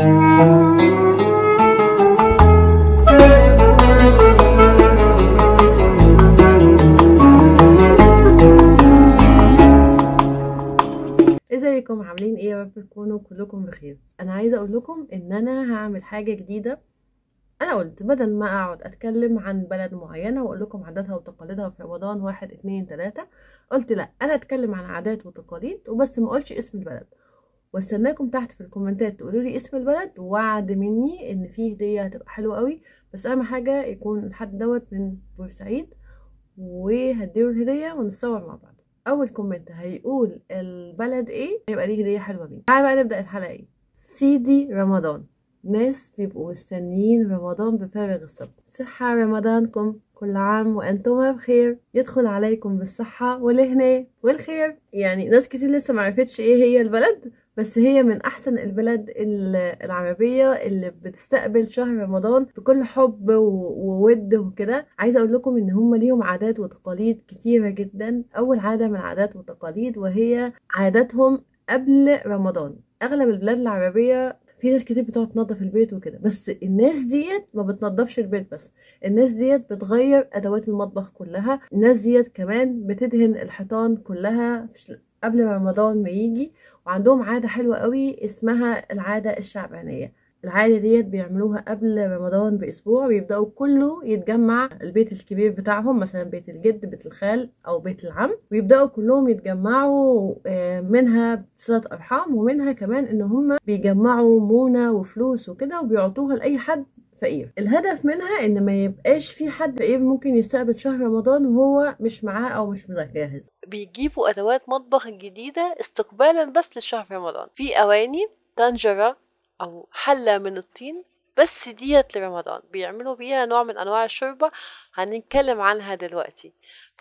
ازيكم عاملين ايه يا رب تكونوا كلكم بخير انا عايزه اقول لكم ان انا هعمل حاجه جديده انا قلت بدل ما اقعد اتكلم عن بلد معينه واقول لكم عاداتها وتقاليدها في رمضان واحد اتنين تلاته قلت لا انا اتكلم عن عادات وتقاليد وبس ما اقولش اسم البلد واستناكم تحت في الكومنتات تقولوا لي اسم البلد ووعد مني ان فيه هديه هتبقى حلوه قوي بس اهم حاجه يكون الحد دوت من بورسعيد وهديله الهديه ونتصور مع بعض اول كومنت هيقول البلد ايه يبقى ليه هديه حلوه بيه تعالى بقى نبدا الحلقه ايه سيدي رمضان ناس بيبقوا مستنيين رمضان بفارغ الصبر صحة رمضانكم كل عام وانتم بخير يدخل عليكم بالصحة والهنا والخير يعني ناس كتير لسه معرفتش ايه هي البلد بس هي من احسن البلاد العربية اللي بتستقبل شهر رمضان بكل حب وود وكده عايزة اقول لكم ان هم ليهم عادات وتقاليد كتيرة جدا اول عادة من العادات والتقاليد وهي عاداتهم قبل رمضان اغلب البلاد العربية في ناس كتير بتقعد تنظف البيت وكده بس الناس ديت ما بتنظفش البيت بس الناس ديت بتغير ادوات المطبخ كلها الناس ديت كمان بتدهن الحيطان كلها قبل رمضان ما يجي وعندهم عادة حلوة قوي اسمها العادة الشعبانية العادة ديت بيعملوها قبل رمضان بأسبوع ويبدأوا كله يتجمع البيت الكبير بتاعهم مثلا بيت الجد بيت الخال أو بيت العم ويبدأوا كلهم يتجمعوا منها صلة أرحام ومنها كمان إن هم بيجمعوا مونة وفلوس وكده وبيعطوها لأي حد فقير الهدف منها ان ما يبقاش في حد فقير ممكن يستقبل شهر رمضان وهو مش معاه او مش مجهز بيجيبوا ادوات مطبخ جديده استقبالا بس لشهر رمضان في اواني طنجره او حله من الطين بس ديت لرمضان بيعملوا بيها نوع من انواع الشوربه هنتكلم عنها دلوقتي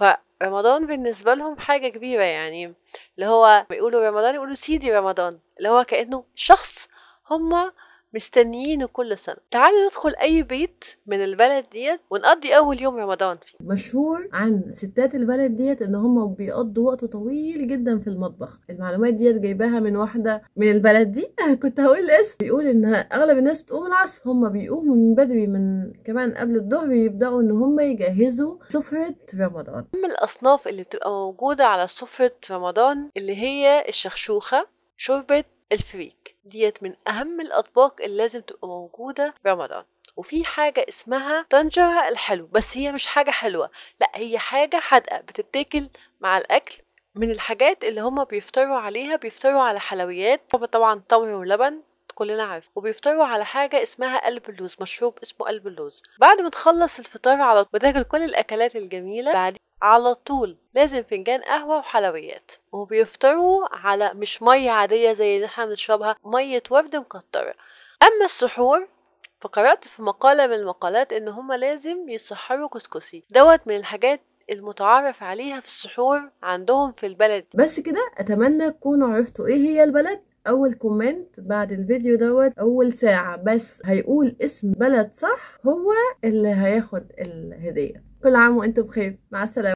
فرمضان بالنسبه لهم حاجه كبيره يعني اللي هو بيقولوا رمضان يقولوا سيدي رمضان اللي هو كانه شخص هما مستنيينه كل سنة تعالوا ندخل أي بيت من البلد ديت ونقضي أول يوم رمضان فيه مشهور عن ستات البلد ديت إن هم بيقضوا وقت طويل جدا في المطبخ المعلومات ديت جايباها من واحدة من البلد دي كنت هقول الاسم بيقول إن أغلب الناس بتقوم العصر هم بيقوموا من بدري من كمان قبل الظهر يبدأوا إن هم يجهزوا سفرة رمضان من الأصناف اللي بتبقى موجودة على سفرة رمضان اللي هي الشخشوخة شوربة الفريك ديت من أهم الأطباق اللي لازم تبقى موجودة رمضان وفي حاجة اسمها طنجرة الحلو بس هي مش حاجة حلوة لا هي حاجة حادقة بتتاكل مع الأكل من الحاجات اللي هما بيفطروا عليها بيفطروا على حلويات طبعا تمر ولبن كلنا عارف وبيفطروا على حاجة اسمها قلب اللوز مشروب اسمه قلب اللوز بعد ما تخلص الفطار على وتاكل كل الأكلات الجميلة بعد على طول لازم فنجان قهوة وحلويات وبيفطروا على مش مية عادية زي اللي احنا بنشربها مية ورد مكترة أما السحور فقرأت في مقالة من المقالات إن هما لازم يسحروا كسكسي دوت من الحاجات المتعارف عليها في السحور عندهم في البلد بس كده أتمنى تكونوا عرفتوا إيه هي البلد اول كومنت بعد الفيديو دوت اول ساعة بس هيقول اسم بلد صح هو اللي هياخد الهدية كل عام وانتم بخير مع السلامة